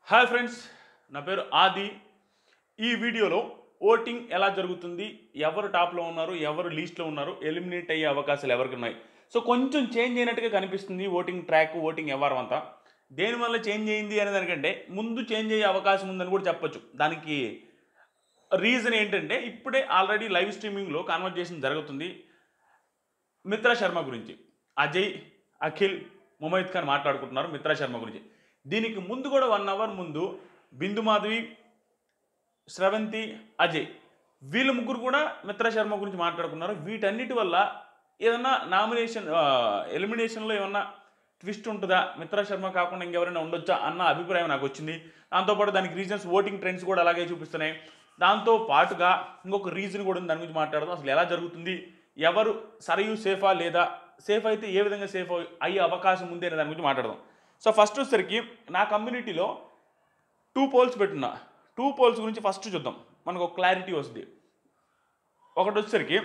hi friends నా పేరు ఆది ఈ వీడియోలో ఓటింగ్ ఎలా జరుగుతుంది ఎవరు టాప్లో ఉన్నారు ఎవరు లీస్ట్లో ఉన్నారు ఎలిమినేట్ అయ్యే అవకాశాలు ఎవరికి ఉన్నాయి సో కొంచెం చేంజ్ అయినట్టుగా కనిపిస్తుంది ఓటింగ్ ట్రాక్ ఓటింగ్ వ్యవహారం అంతా దేనివల్ల చేంజ్ అయింది అనే దానికంటే ముందు చేంజ్ అయ్యే అవకాశం ఉందని కూడా చెప్పొచ్చు దానికి రీజన్ ఏంటంటే ఇప్పుడే ఆల్రెడీ లైవ్ స్ట్రీమింగ్లో కాన్వర్జేషన్ జరుగుతుంది మిత్రా శర్మ గురించి అజయ్ అఖిల్ ముమైద్ ఖాన్ మాట్లాడుకుంటున్నారు మిత్రా శర్మ గురించి దీనికి ముందు కూడా వన్ అవర్ ముందు బిందు మాధవి స్రవంతి అజయ్ వీళ్ళ ముగ్గురు కూడా మిత్రా శర్మ గురించి మాట్లాడుకున్నారు వీటన్నిటి వల్ల ఏదన్నా నామినేషన్ ఎలిమినేషన్లో ఏమన్నా ట్విస్ట్ ఉంటుందా మిత్రా శర్మ కాకుండా ఇంకెవరైనా ఉండొచ్చా అన్న అభిప్రాయం నాకు వచ్చింది దాంతోపాటు దానికి రీజన్స్ ఓటింగ్ ట్రెండ్స్ కూడా అలాగే చూపిస్తున్నాయి దాంతో పాటుగా ఇంకొక రీజన్ కూడా ఉంది దాని గురించి మాట్లాడదాం అసలు ఎలా జరుగుతుంది ఎవరు సరయు సేఫా లేదా సేఫ్ అయితే ఏ విధంగా సేఫ్ అయ్యే అవకాశం ఉంది అనే దాని గురించి మాట్లాడదాం సో ఫస్ట్ వచ్చేసరికి నా కమ్యూనిటీలో టూ పోల్స్ పెట్టున్నా టూ పోల్స్ గురించి ఫస్ట్ చూద్దాం మనకు ఒక క్లారిటీ వస్తుంది ఒకటి వచ్చేసరికి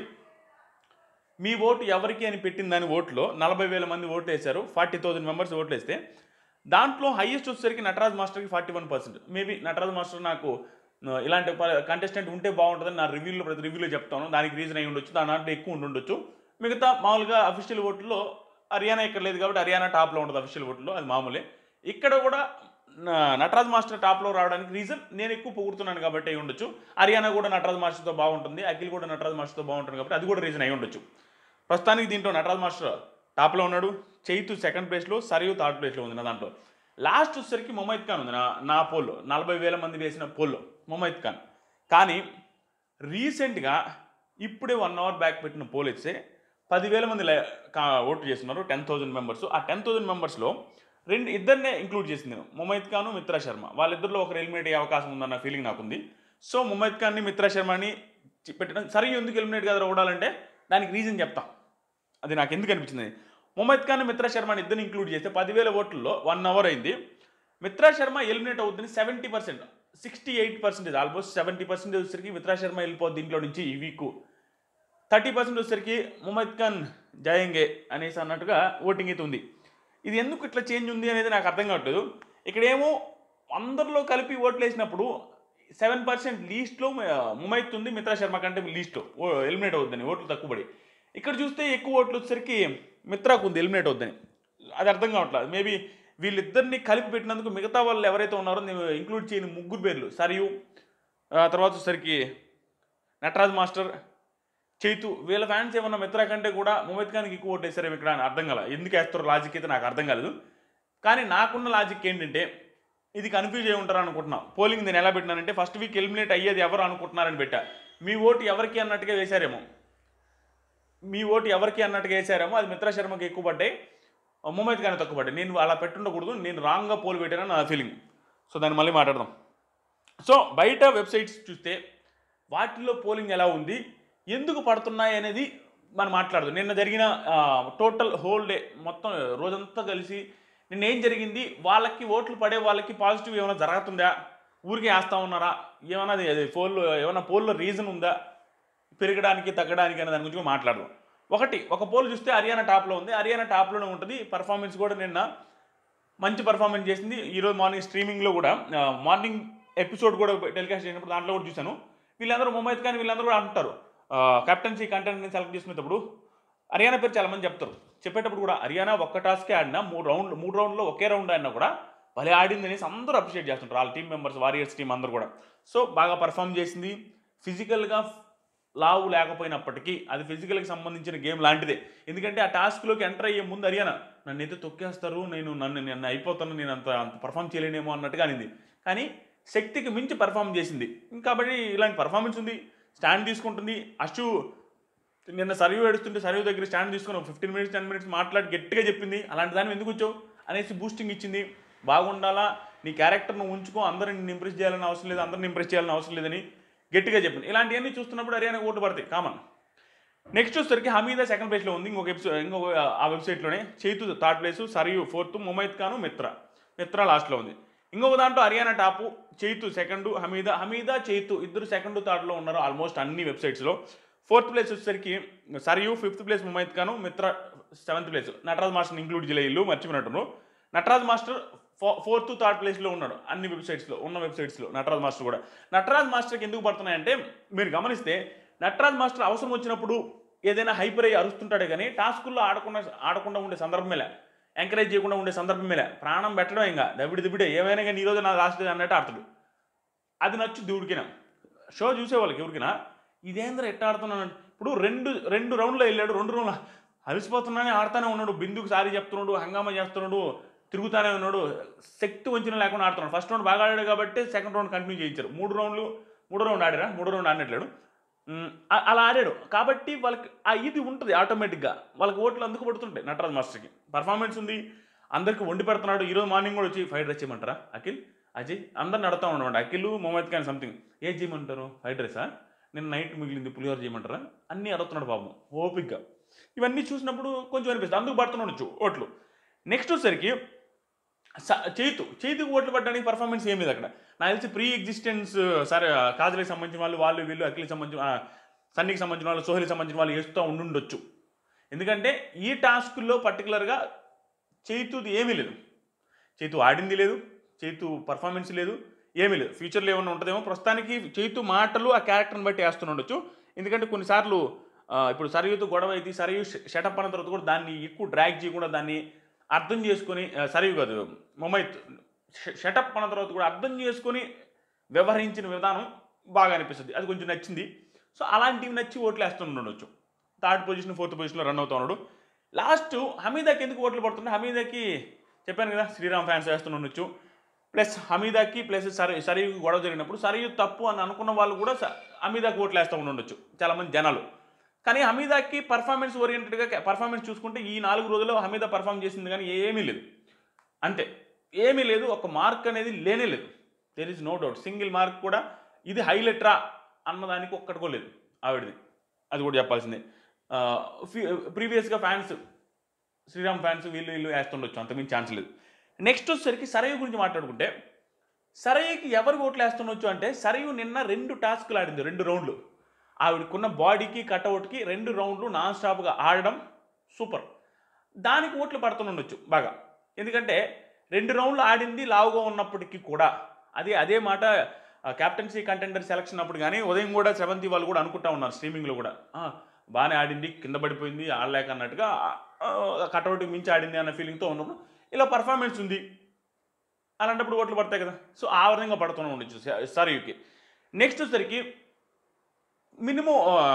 మీ ఓటు ఎవరికి అని పెట్టిన దాని ఓట్లో నలభై వేల మంది ఓట్లు వేశారు ఫార్టీ థౌసండ్ మెంబర్స్ ఓట్లు వేస్తే దాంట్లో హైయెస్ట్ వచ్చేసరికి నటరాజ్ మాస్టర్కి forty one percent maybe Nataraj master నాకు ఆ, ఇలాంటి కంటెస్టెంట్ ఉంటే బాగుంటుందని నా రివ్యూలో ప్రతి రివ్యూలో చెప్తాను దానికి రీజన్ అయి ఉండొచ్చు దాని దాంట్లో ఎక్కువ ఉండి ఉండొచ్చు మిగతా మామూలుగా అఫీషియల్ ఓట్లో హర్యానా ఇక్కడ లేదు కాబట్టి హర్యానా టాప్లో ఉంటుంది అఫీషియల్ ఓట్లో అది మామూలే ఇక్కడ కూడా నా- నటరాజ్ మాస్టర్ టాప్లో రావడానికి రీజన్ నేను ఎక్కువ పొగుడుతున్నాను కాబట్టి అయి ఉండొచ్చు హర్యానా కూడా నటరాజ్ మాస్టర్తో బాగుంటుంది అఖిల్ కూడా నటరాజ్ మాస్టర్తో బాగుంటుంది కాబట్టి అది కూడా రీజన్ అయి ఉండొచ్చు ప్రస్తుతానికి దీంట్లో నటరాజ్ మాస్టర్ టాప్లో ఉన్నాడు చైతు సెకండ్ ప్లేస్లో సరియు థర్డ్ ప్లేస్లో ఉంది నా దాంట్లో లాస్ట్ వచ్చేసరికి మొమైద్ ఖాన్ ఉంది నా నా పోల్లో నలభై వేల మంది వేసిన పోల్లో మొమైద్ ఖాన్ కానీ రీసెంట్గా ఇప్పుడే వన్ అవర్ బ్యాక్ పెట్టిన పోల్ ఇస్తే పదివేల మంది లై- కా- ఓటు చేస్తున్నారు టెన్ థౌజండ్ మెంబర్స్ ఆ టెన్ థౌజండ్ మెంబర్స్లో రెండు ఇద్దరినే ఇంక్లూడ్ చేసింది నేను ముమైద్ ఖాన్ మిత్రా శర్మ వాళ్ళిద్దరిలో ఒకరు ఎలిమినేట్ అయ్యే అవకాశం ఉందన్న ఫీలింగ్ నాకుంది సో ముమైద్ ఖాన్ని మిత్రా శర్మని చి- పెట్టడం సరే ఎందుకు ఎలిమినేట్ కదా ఓడాలంటే దానికి రీజన్ చెప్తాం అది నాకు ఎందుకు అనిపించింది ముమైద్ ఖాన్ మిత్రా శర్మని ఇద్దరిని ఇంక్లూడ్ చేస్తే పదివేల ఓట్లలో వన్ అవర్ అయింది మిత్రా శర్మ ఎలిమినేట్ అవుతుంది seventy percent sixty eight percentage almost seventy percentage వచ్చేసరికి మిత్రా శర్మ వెళ్ళిపోద్ది దీంట్లో నుంచి ఈ వీక్ థర్టీ పర్సెంట్ వచ్చేసరికి ముమైద్ ఖాన్ జయంగే అనేసి అన్నట్టుగా ఓటింగ్ అయితే ఉంది ఇది ఎందుకు ఇట్లా చేంజ్ ఉంది అనేది నాకు అర్థం కావట్లేదు ఇక్కడేమో అందరిలో కలిపి ఓట్లు వేసినప్పుడు సెవెన్ పర్సెంట్ లీస్ట్లో ముమైత్ ఉంది మిత్రా శర్మ కంటే లీస్ట్లో ఎలిమినేట్ అవుద్దని ఓట్లు తక్కువ పడి ఇక్కడ చూస్తే ఎక్కువ ఓట్లు వచ్చేసరికి మిత్రాకు ఉంది ఎలిమినేట్ అవుద్దని అది అర్థం కావట్లేదు మేబీ వీళ్ళిద్దరిని కలిపి పెట్టినందుకు మిగతా వాళ్ళు ఎవరైతే ఉన్నారో నేను ఇంక్లూడ్ చేయని ముగ్గురు పేర్లు సరియు ఆ తర్వాత వచ్చేసరికి నటరాజ్ మాస్టర్ చైతు వీళ్ళ ఫ్యాన్స్ ఏమన్నా మిత్రా కంటే కూడా ముమైత్ ఖాన్కి ఎక్కువ ఓటు వేసారేమో ఇక్కడ అని అర్థం కాల ఎందుకు వేస్తారో లాజిక్ అయితే నాకు అర్థం కాలేదు కానీ నాకున్న లాజిక్ ఏంటంటే ఇది కన్ఫ్యూజ్ అయి ఉంటారు అనుకుంటున్నా పోలింగ్ నేను ఎలా పెట్టినానంటే ఫస్ట్ వీక్ ఎలిమినేట్ అయ్యేది ఎవరు అనుకుంటున్నారని పెట్టా మీ ఓటు ఎవరికి అన్నట్టుగా వేశారేమో మీ ఓటు ఎవరికి అన్నట్టుగా వేశారేమో అది మిత్రా శర్మకి ఎక్కువ పడ్డాయి ముమైత్ ఖాన్ తక్కువ పడ్డాయి నేను అలా పెట్టుండకూడదు నేను రాంగ్గా పోల్ పెట్టానని నా ఫీలింగ్ సో దాన్ని మళ్ళీ మాట్లాడదాం సో బయట వెబ్సైట్స్ చూస్తే వాటిల్లో పోలింగ్ ఎలా ఉంది ఎందుకు పడుతున్నాయి అనేది మనం మాట్లాడదు నిన్న జరిగిన టోటల్ హోల్ డే మొత్తం రోజంతా కలిసి నిన్న ఏం జరిగింది వాళ్ళకి ఓట్లు పడే వాళ్ళకి పాజిటివ్ ఏమైనా జరుగుతుందా ఊరికే వేస్తా ఉన్నారా ఏమైనా అది అది పోల్లో ఏమైనా పోల్లో రీజన్ ఉందా పెరగడానికి తగ్గడానికి అనే దాని గురించి కూడా మాట్లాడదాం ఒకటి ఒక పోల్ చూస్తే హర్యానా టాప్లో ఉంది హర్యానా టాప్లోనే ఉంటుంది పర్ఫార్మెన్స్ కూడా నిన్న మంచి పర్ఫార్మెన్స్ చేసింది ఈరోజు మార్నింగ్ స్ట్రీమింగ్లో కూడా ఆ, మార్నింగ్ ఎపిసోడ్ కూడా టెలికాస్ట్ చేసినప్పుడు దాంట్లో కూడా చూశాను వీళ్ళందరూ ముమైత్ ఖాన్ వీళ్ళందరూ కూడా అంటారు కెప్టెన్సీ కంటెంట్ని సెలెక్ట్ చేసుకునేటప్పుడు హర్యానా పేరు చాలా మంది చెప్తారు చెప్పేటప్పుడు కూడా హర్యానా ఒక్క టాస్కే ఆడినా మూడు రౌండ్ మూడు రౌండ్లో ఒకే రౌండ్ ఆడినా కూడా భలే ఆడింది అనేసి అందరూ అప్రిషియేట్ చేస్తుంటారు వాళ్ళ టీం మెంబర్స్ వారియర్స్ టీం అందరూ కూడా సో బాగా పర్ఫామ్ చేసింది ఫిజికల్గా లావు లేకపోయినప్పటికీ అది ఫిజికల్కి సంబంధించిన గేమ్ లాంటిదే ఎందుకంటే ఆ టాస్క్లోకి ఎంటర్ అయ్యే ముందు హర్యానా నన్ను అయితే తొక్కేస్తారు నేను నన్ను నేను అయిపోతాను నేను అంత అంత పర్ఫామ్ చేయలేనేమో అన్నట్టుగా అనింది కానీ శక్తికి మించి పర్ఫామ్ చేసింది కాబట్టి ఇలాంటి పర్ఫార్మెన్స్ ఉంది స్టాండ్ తీసుకుంటుంది అశు నిన్న సర్వీ ఏడుస్తుంటే సర్వీ దగ్గర స్టాండ్ తీసుకుని ఒక ఫిఫ్టీన్ మినిట్స్ టెన్ మినిట్స్ మాట్లాడి గట్టిగా చెప్పింది అలాంటి దాన్ని ఎందుకు వచ్చావు అనేసి బూస్టింగ్ ఇచ్చింది బాగుండాలా నీ క్యారెక్టర్ను ఉంచుకో అందరిని నిన్ను ఇంప్రెస్ చేయాలని అవసరం లేదు అందరిని ఇంప్రెస్ చేయాలని అవసరం లేదని గట్టిగా చెప్పింది ఇలాంటివన్నీ చూస్తున్నప్పుడు హర్యానా ఓటు పడతాయి కామన్ నెక్స్ట్ వచ్చేసరికి హమీదా సెకండ్ ప్లేస్లో ఉంది ఇంకొక ఎపిసోడ్ ఇంకొక ఆ వెబ్సైట్లోనే Chaitu third place Sarayu fourth Mumaith Khan Mitra Mitra లాస్ట్లో ఉంది ఇంకొక దాంట్లో హర్యానా టాపు చైతు సెకండ్ హమీదా హమీదా చైతు ఇద్దరు సెకండ్ థర్డ్లో ఉన్నారు ఆల్మోస్ట్ అన్ని వెబ్సైట్స్లో ఫోర్త్ ప్లేస్ వచ్చేసరికి Sarayu fifth place Mumaith Khan Mitra seventh place Nataraj మాస్టర్ని ఇంక్లూడ్ చేయలే ఇల్లు మర్చిపోయినట్టున్నారు నటరాజ్ మాస్టర్ ఫో ఫోర్త్ థర్డ్ ప్లేస్లో ఉన్నాడు అన్ని వెబ్సైట్స్లో ఉన్న వెబ్సైట్స్లో నటరాజ్ మాస్టర్ కూడా నటరాజ్ మాస్టర్కి ఎందుకు పడుతున్నాయంటే మీరు గమనిస్తే నటరాజ్ మాస్టర్ అవసరం వచ్చినప్పుడు ఏదైనా హైపర్ అయ్యి అరుస్తుంటాడే కానీ టాస్కుల్లో ఆడకుండా ఆడకుండా ఉండే సందర్భమేలే ఎంకరేజ్ చేయకుండా ఉండే సందర్భమేలే ప్రాణం పెట్టడం ఇంకా దబిడి దిబిడే ఏమైనా కానీ ఈరోజు నా లాస్ట్ అన్నట్టు ఆడతాడు అది నచ్చు దేవుడికినా షో చూసేవాళ్ళకి ఎవరికైనా ఇదేంద్ర ఎట్ట ఆడుతున్నాను అంటే, ఇప్పుడు రెండు రెండు రౌండ్లో వెళ్ళాడు రెండు రౌండ్లు అలసిపోతున్నానే ఆడుతానే ఉన్నాడు బిందుకు సారీ చెప్తున్నాడు హంగామా చేస్తున్నాడు తిరుగుతానే ఉన్నాడు శక్తి వంచిన లేకుండా ఆడుతున్నాడు ఫస్ట్ రౌండ్ బాగా ఆడాడు కాబట్టి సెకండ్ రౌండ్ కంటిన్యూ చేయించారు మూడు రౌండ్లు మూడో రౌండ్ ఆడారా మూడో రౌండ్ ఆడినట్లేడు ఉమ్, అ- అలా ఆడాడు కాబట్టి వాళ్ళకి ఆ ఇది ఉంటుంది ఆటోమేటిక్గా వాళ్ళకి ఓట్లు అందుకు పడుతుంటాయి నటరాజ్ మాస్టర్కి పర్ఫార్మెన్స్ ఉంది అందరికి వండి పెడుతున్నాడు ఈరోజు మార్నింగ్ కూడా వచ్చి ఫ్రైడ్ రైస్ చేయమంటారా అఖిల్ అజయ్ అందరిని అడుగుతా ఉండమంట అఖిల్ మొహమ్మద్ ఖాన్ సంథింగ్ ఏం చేయమంటారు ఫ్రైడ్ రైసా నిన్న నైట్ మిగిలింది పులిహోర చేయమంటారా అన్నీ అడుగుతున్నాడు పాపం ఓపిక్గా ఇవన్నీ చూసినప్పుడు కొంచెం అనిపిస్తుంది అందుకు పడుతున్నాడు ఓట్లు నెక్స్ట్ వచ్చేసరికి స- చైతు చైతుకు ఓట్లు పట్టడానికి పర్ఫార్మెన్స్ ఏమి లేదు అక్కడ నాకు తెలిసి ప్రీ ఎగ్జిస్టెన్స్ సరే కాజల్కి సంబంధించిన వాళ్ళు వాళ్ళు వీళ్ళు అఖిల్కి సంబంధించిన ఆ, సన్నీకి సంబంధించిన వాళ్ళు సోహెల్కి సంబంధించిన వాళ్ళు వేస్తూ ఉండుండొచ్చు ఎందుకంటే ఈ టాస్క్లో పర్టికులర్గా చైతుది ఏమీ లేదు చైతు ఆడింది లేదు చైతు పర్ఫార్మెన్స్ లేదు ఏమీ లేదు ఫ్యూచర్లో ఏమైనా ఉంటుందేమో ప్రస్తుతానికి చైతు మాటలు ఆ క్యారెక్టర్ని బట్టి వేస్తుండొచ్చు ఎందుకంటే కొన్నిసార్లు ఆ, ఇప్పుడు సరయుతో గొడవ అయితే సరయు షటప్ అన్న తర్వాత కూడా దాన్ని ఎక్కువ డ్రాగ్ చేయకుండా దాన్ని అర్థం చేసుకొని ఆ, సరయు కాదు మొమైత్ షటప్ అన్న తర్వాత కూడా అర్థం చేసుకొని వ్యవహరించిన విధానం బాగా అనిపిస్తుంది అది కొంచెం నచ్చింది సో అలాంటివి నచ్చి ఓట్లు వేస్తుండొచ్చు థర్డ్ పొజిషన్ ఫోర్త్ పొజిషన్లో రన్ అవుతా ఉన్నాడు లాస్ట్ హమీదాకి ఎందుకు ఓట్లు పడుతున్నాయి హమీదాకి చెప్పాను కదా శ్రీరామ్ ఫ్యాన్స్ వేస్తుండొచ్చు ప్లస్ హమీదాకి ప్లస్ సరి సరియు గొడవ జరిగినప్పుడు సరియు తప్పు అని అనుకున్న వాళ్ళు కూడా స- హమీదాకి ఓట్లు వేస్తూ ఉండొచ్చు చాలామంది జనాలు కానీ హమీదాకి పర్ఫార్మెన్స్ ఓరియంటెడ్గా పర్ఫార్మెన్స్ చూసుకుంటే ఈ నాలుగు రోజుల్లో హమీదా పర్ఫామ్ చేసింది కానీ ఏమీ లేదు అంతే ఏమీ లేదు ఒక మార్క్ అనేది లేనే లేదు there is no doubt single mark కూడా ఇది హైలైట్రా అన్నదానికి ఒక్కటి కూడా లేదు ఆవిడది అది కూడా చెప్పాల్సిందే ప్రీవియస్గా ఫ్యాన్స్ శ్రీరామ్ ఫ్యాన్స్ వీళ్ళు వీళ్ళు వేస్తుండొచ్చు అంతకుమించి ఛాన్స్ లేదు నెక్స్ట్ వచ్చేసరికి సరయు గురించి మాట్లాడుకుంటే సరయుకి ఎవరు ఓట్లు వేస్తుండొచ్చు అంటే సరయు నిన్న రెండు టాస్క్లు ఆడింది రెండు రౌండ్లు ఆవిడకున్న బాడీకి కట్అవుట్కి రెండు రౌండ్లు నాన్ స్టాప్గా ఆడడం సూపర్ దానికి ఓట్లు పడుతుండొచ్చు బాగా ఎందుకంటే రెండు రౌండ్లు ఆడింది లావుగా ఉన్నప్పటికీ కూడా అది అదే మాట క్యాప్టెన్సీ కంటెండర్ సెలక్షన్ అప్పుడు కానీ ఉదయం కూడా సెవెంత్ వాళ్ళు కూడా అనుకుంటా ఉన్నారు స్ట్రీమింగ్లో కూడా "ఆ, బాగానే ఆడింది కింద పడిపోయింది ఆడలేక అన్నట్టుగా కట్అవుట్ మించి ఆడింది అన్న ఫీలింగ్తో ఉన్నప్పుడు ఇలా పర్ఫార్మెన్స్ ఉంది అలాంటప్పుడు ఓట్లు పడతాయి కదా సో ఆ విధంగా పడుతూనే ఉండొచ్చు సరయుకి నెక్స్ట్ వచ్చేసరికి మినిమం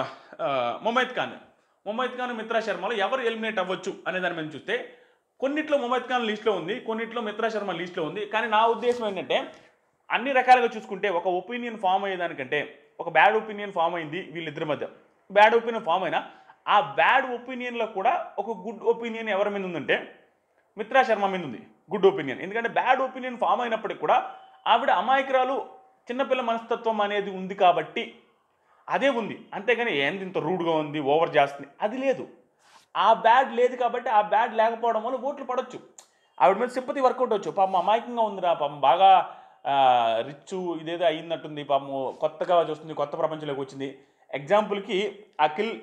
మొమైద్ ఖాన్ మొమైద్ ఖాన్ మిత్రా శర్మలో ఎవరు ఎలిమినేట్ అవ్వచ్చు అనే దాని మీద చూస్తే కొన్నిట్లో మొమైద్ ఖాన్ లిస్ట్లో ఉంది కొన్నిట్లో మిత్రా శర్మ లిస్ట్లో ఉంది కానీ నా ఉద్దేశం ఏంటంటే అన్ని రకాలుగా చూసుకుంటే ఒక ఒపీనియన్ ఫామ్ అయ్యేదానికంటే ఒక బ్యాడ్ ఒపీనియన్ ఫామ్ అయింది వీళ్ళిద్దరి మధ్య బ్యాడ్ ఒపీనియన్ ఫామ్ అయినా ఆ బ్యాడ్ ఒపీనియన్లో కూడా ఒక గుడ్ ఒపీనియన్ ఎవరి మీద ఉందంటే మిత్రా శర్మ మీద ఉంది గుడ్ ఒపీనియన్ ఎందుకంటే బ్యాడ్ ఒపీనియన్ ఫామ్ అయినప్పటికీ కూడా ఆవిడ అమాయకురాలు చిన్నపిల్ల మనస్తత్వం అనేది ఉంది కాబట్టి అదే ఉంది అంతేగాని ఏంది ఇంత రూడ్గా ఉంది ఓవర్ చేస్తుంది అది లేదు ఆ బ్యాడ్ లేదు కాబట్టి ఆ బ్యాడ్ లేకపోవడం వల్ల ఓట్లు పడవచ్చు ఆవిడ మీద సింపతి వర్కౌట్ అవచ్చు పాపం అమాయకంగా ఉందిరా పాపం బాగా రిచ్ ఇదేదో అయ్యిందట్టుంది పాపం కొత్తగా చూస్తుంది కొత్త ప్రపంచంలోకి వచ్చింది ఎగ్జాంపుల్కి అఖిల్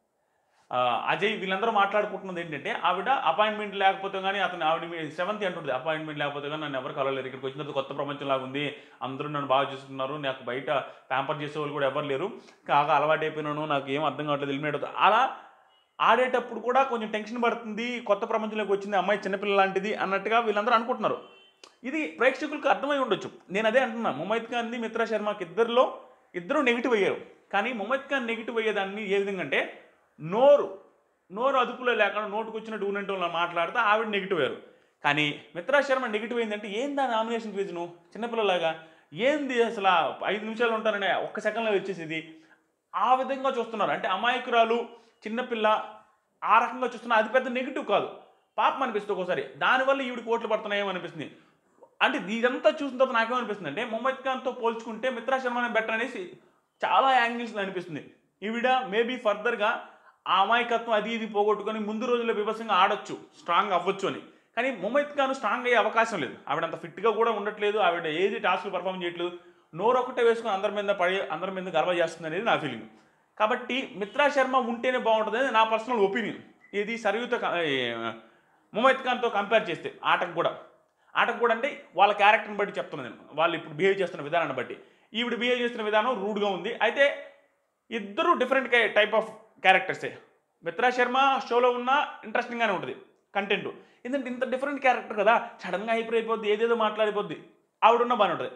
ఆ, అజయ్ వీళ్ళందరూ మాట్లాడుకుంటున్నది ఏంటంటే ఆవిడ అపాయింట్మెంట్ లేకపోతే కానీ అతను ఆవిడ సెవెంత్ అంటుంది అపాయింట్మెంట్ లేకపోతే కానీ నన్ను ఎవరు కలవలేరు ఇక్కడికి వచ్చిన తర్వాత కొత్త ప్రపంచం లాగా ఉంది అందరూ నన్ను బాగా చూసుకున్నారు నాకు బయట ప్యాంపర్ చేసే వాళ్ళు కూడా ఎవరు లేరు కాగా అలవాటు అయిపోయినాను నాకు ఏం అర్థం కావట్లేదు ఎలిమినేట్ అవుతుంది అలా ఆడేటప్పుడు కూడా కొంచెం టెన్షన్ పడుతుంది కొత్త ప్రపంచంలోకి వచ్చింది అమ్మాయి చిన్నపిల్ల లాంటిది అన్నట్టుగా వీళ్ళందరూ అనుకుంటున్నారు ఇది ప్రేక్షకులకు అర్థమై ఉండొచ్చు నేను అదే అంటున్నా ముమైద్ ఖాన్ది మిత్రా శర్మకి ఇద్దరిలో ఇద్దరు నెగిటివ్ అయ్యారు కానీ ముమైద్ ఖాన్ నెగిటివ్ అయ్యేదాన్ని ఏ విధంగా అంటే నోరు నోరు అదుపులో లేకుండా నోటుకు వచ్చిన డూనెంట్ వాళ్ళు మాట్లాడితే ఆవిడ నెగిటివ్ అయ్యారు కానీ మిత్రా శర్మ నెగిటివ్ అయిందంటే ఏందా నామినేషన్ రీజను చిన్నపిల్లలాగా ఏంది అసలు ఆ ఐదు నిమిషాలు ఉంటాననే ఒక్క సెకండ్లో వచ్చేసేది ఆ విధంగా చూస్తున్నారు అంటే అమాయకురాలు చిన్నపిల్ల ఆ రకంగా చూస్తున్నా అది పెద్ద నెగిటివ్ కాదు పాపం అనిపిస్తుంది ఒక్కోసారి దానివల్ల ఈవిడికి ఓట్లు పడుతున్నాయేమో అనిపిస్తుంది అంటే ఇదంతా చూసిన తర్వాత నాకేమనిపిస్తుంది అంటే మొహమ్మద్ ఖాన్తో పోల్చుకుంటే మిత్రా శర్మనే బెటర్ అనేసి చాలా యాంగిల్స్లో అనిపిస్తుంది ఈవిడ మేబీ ఫర్దర్గా ఆ అమాయకత్వం అది ఇది పోగొట్టుకొని ముందు రోజుల్లో విభసంగా ఆడొచ్చు స్ట్రాంగ్ అవ్వచ్చు అని కానీ మొహమ్మద్ ఖాన్ స్ట్రాంగ్ అయ్యే అవకాశం లేదు ఆవిడ అంత ఫిట్గా కూడా ఉండట్లేదు ఆవిడ ఏది టాస్క్ పర్ఫామ్ చేయట్లేదు నోరు ఒకటే వేసుకొని అందరి మీద పడి అందరి మీద గర్వ చేస్తుంది అనేది నా ఫీలింగ్ కాబట్టి మిత్రా శర్మ ఉంటేనే బాగుంటుంది అనేది నా పర్సనల్ ఒపీనియన్ ఇది సరియుత మొహమ్మద్ ఖాన్తో కంపేర్ చేస్తే ఆటకు కూడా ఆటకు కూడా అంటే వాళ్ళ క్యారెక్టర్ని బట్టి చెప్తున్నాను నేను వాళ్ళు ఇప్పుడు బిహేవ్ చేస్తున్న విధానాన్ని బట్టి ఈవిడ బిహేవ్ చేస్తున్న విధానం రూడ్గా ఉంది అయితే ఇద్దరు డిఫరెంట్ టైప్ ఆఫ్ క్యారెక్టర్సే మిత్రా శర్మ షోలో ఉన్న ఇంట్రెస్టింగ్గానే ఉంటుంది కంటెంట్ ఎందుకంటే ఇంత డిఫరెంట్ క్యారెక్టర్ కదా సడన్గా హైపర్ అయిపోద్ది ఏదేదో మాట్లాడిపోద్ది ఆవిడున్న బాగానే ఉంటుంది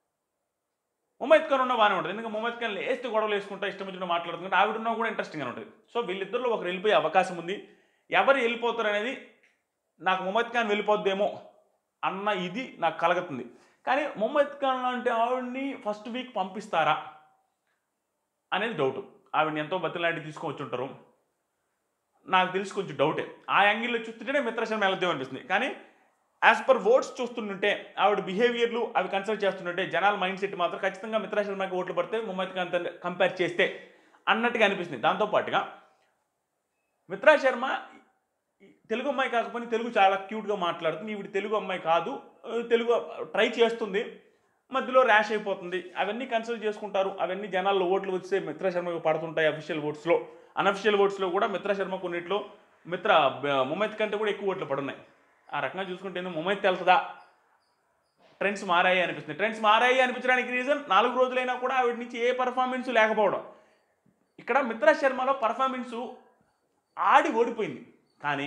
ముమైత్ ఖాన్ ఉన్న బాగానే ఉంటుంది ఎందుకంటే ముమైత్ ఖాన్ లేస్తే గొడవలు వేసుకుంటా ఇష్టం వచ్చిన మాట్లాడుతుంటే ఆవిడ ఉన్నా కూడా ఇంట్రెస్టింగ్గా ఉంటుంది సో వీళ్ళిద్దరిలో ఒకరు వెళ్ళిపోయే అవకాశం ఉంది ఎవరు వెళ్ళిపోతారు అనేది నాకు ముమైత్ ఖాన్ వెళ్ళిపోద్దేమో అన్న ఇది నాకు కలగతుంది కానీ ముమైత్ ఖాన్ లాంటి ఆవిడ్ని ఫస్ట్ వీక్ పంపిస్తారా అనేది డౌట్ ఆవిడని ఎంతో బతిలాంటి తీసుకొని వచ్చి ఉంటారు నాకు తెలిసి కొంచెం డౌటే ఆ యాంగిల్లో చూస్తుంటేనే మిత్రశర్మ వెళ్దాం అనిపిస్తుంది కానీ యాజ్ పర్ ఓట్స్ చూస్తుంటే ఆవిడ బిహేవియర్లు అవి కన్సల్ట్ చేస్తుంటే జనాల మైండ్ సెట్ మాత్రం ఖచ్చితంగా మిత్రశర్మకి ఓట్లు పడితే ముమ్మద్ ఖాన్ కంపేర్ చేస్తే అన్నట్టుగా అనిపిస్తుంది దాంతోపాటుగా మిత్రా శర్మ తెలుగు అమ్మాయి కాకపోతే తెలుగు చాలా క్యూట్గా మాట్లాడుతుంది ఈవిడ తెలుగు అమ్మాయి కాదు ఆ, తెలుగు ట్రై చేస్తుంది మధ్యలో ర్యాష్ అయిపోతుంది అవన్నీ కన్సిడర్ చేసుకుంటారు అవన్నీ జనాల్లో ఓట్లు వస్తే మిత్ర శర్మకు పడుతుంటాయి అఫీషియల్ ఓట్స్లో అనఫిషియల్ ఓట్స్లో కూడా మిత్ర శర్మ కొన్నిట్లో మిత్ర బ- ముమైత్ కంటే కూడా ఎక్కువ ఓట్లు పడున్నాయి ఆ రకంగా చూసుకుంటే ఏందో ముమైత్ తెలుతుందా ట్రెండ్స్ మారాయి అనిపిస్తుంది ట్రెండ్స్ మారాయి అనిపించడానికి రీజన్ నాలుగు రోజులైనా కూడా ఆవిడ నుంచి ఏ పర్ఫార్మెన్స్ లేకపోవడం ఇక్కడ మిత్ర శర్మలో పర్ఫార్మెన్సు ఆడి ఓడిపోయింది కానీ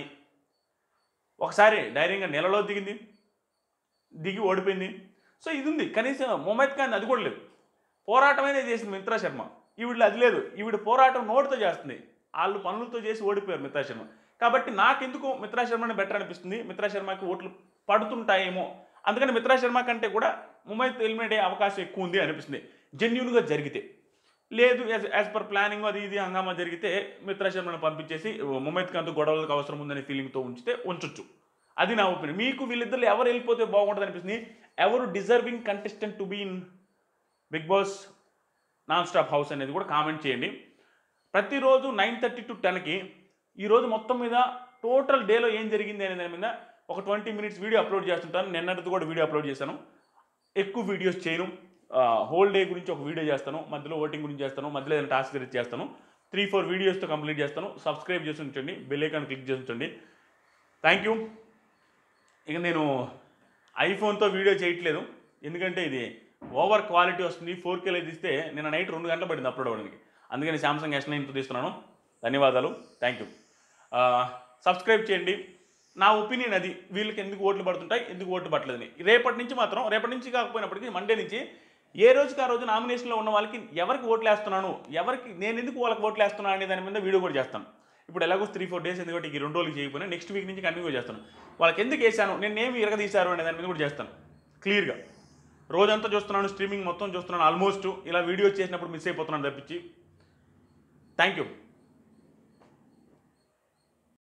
ఒకసారి ధైర్యంగా నెలలో దిగింది దిగి ఓడిపోయింది సో ఇది ఉంది కనీసం మొహమ్మద్ ఖాన్ అది కూడా లేదు పోరాటమైనా చేసింది మిత్రా శర్మ ఈవిడ అది లేదు ఈవిడ పోరాటం నోటితో చేస్తుంది వాళ్ళు పనులతో చేసి ఓడిపోయారు మిత్రా శర్మ కాబట్టి నాకెందుకు మిత్రా శర్మని బెటర్ అనిపిస్తుంది మిత్రా శర్మకి ఓట్లు పడుతుంటాయేమో అందుకని మిత్రా శర్మ కంటే కూడా ముంబై ఎలిమినేట్ అయ్యే అవకాశం ఎక్కువ ఉంది అనిపిస్తుంది జెన్యున్గా జరిగితే లేదు యాజ్ పర్ ప్లానింగ్ అది ఇది హంగామా జరిగితే మిత్రా శర్మను పంపించేసి ముమైత్ ఖాన్తో గొడవలకు అవసరం ఉందనే ఫీలింగ్తో ఉంచితే ఉంచొచ్చు అది నా ఒపీనియన్ మీకు వీళ్ళిద్దరు ఎవరు వెళ్ళిపోతే బాగుంటుంది అనిపిస్తుంది ఎవరు deserving contestant to be in Bigg Boss non stop house అనేది కూడా కామెంట్ చేయండి ప్రతిరోజు నైన్ థర్టీ టు టెన్కి ఈరోజు మొత్తం మీద టోటల్ డేలో ఏం జరిగింది అనే దాని మీద ఒక ట్వంటీ మినిట్స్ వీడియో అప్లోడ్ చేస్తుంటాను నిన్నటిది కూడా వీడియో అప్లోడ్ చేశాను ఎక్కువ వీడియోస్ చేయను హోల్ డే గురించి ఒక వీడియో చేస్తాను మధ్యలో ఓటింగ్ గురించి చేస్తాను మధ్యలో ఏదైనా టాస్క్ గురించి చేస్తాను త్రీ ఫోర్ వీడియోస్తో కంప్లీట్ చేస్తాను సబ్స్క్రైబ్ చేసి ఉంచండి బెల్ ఐకాన్ క్లిక్ చేసి ఉంచండి థ్యాంక్ యూ ఇక నేను ఐఫోన్తో వీడియో చేయట్లేదు ఎందుకంటే ఇది ఓవర్ క్వాలిటీ వస్తుంది ఫోర్ కేలో తీస్తే నిన్న నైట్ రెండు గంటలు పడింది అప్లోడ్ అవ్వడానికి అందుకని సామ్సంగ్ ఎస్ నైన్తో తీస్తున్నాను ధన్యవాదాలు థ్యాంక్ యూ సబ్స్క్రైబ్ చేయండి నా ఒపీనియన్ అది వీళ్ళకి ఎందుకు ఓట్లు పడుతుంటాయి ఎందుకు ఓట్లు పట్టలేదని రేపటి నుంచి మాత్రం రేపటి నుంచి కాకపోయినప్పటికీ మండే నుంచి ఏ రోజుకి ఆ రోజు నామినేషన్లో ఉన్న వాళ్ళకి ఎవరికి ఓట్లు వేస్తున్నాను ఎవరికి నేను ఎందుకు వాళ్ళకి ఓట్లు వేస్తున్నాను అనే దాని మీద వీడియో కూడా చేస్తాను ఇప్పుడు ఎలాగో త్రీ ఫోర్ డేస్ ఎందుకంటే ఈ రెండు రోజులకి చేయకపోయినా నెక్స్ట్ వీక్ నుంచి కంటిన్యూ చేస్తాను వాళ్ళకి ఎందుకు వేసాను నేను ఏమి ఇరగదీశారు అనే దాని మీద కూడా చేస్తాను క్లియర్గా రోజంతా చూస్తున్నాను స్ట్రీమింగ్ మొత్తం చూస్తున్నాను ఆల్మోస్ట్ ఇలా వీడియోస్ చేసినప్పుడు మిస్ అయిపోతున్నాను తప్పించి థ్యాంక్ యూ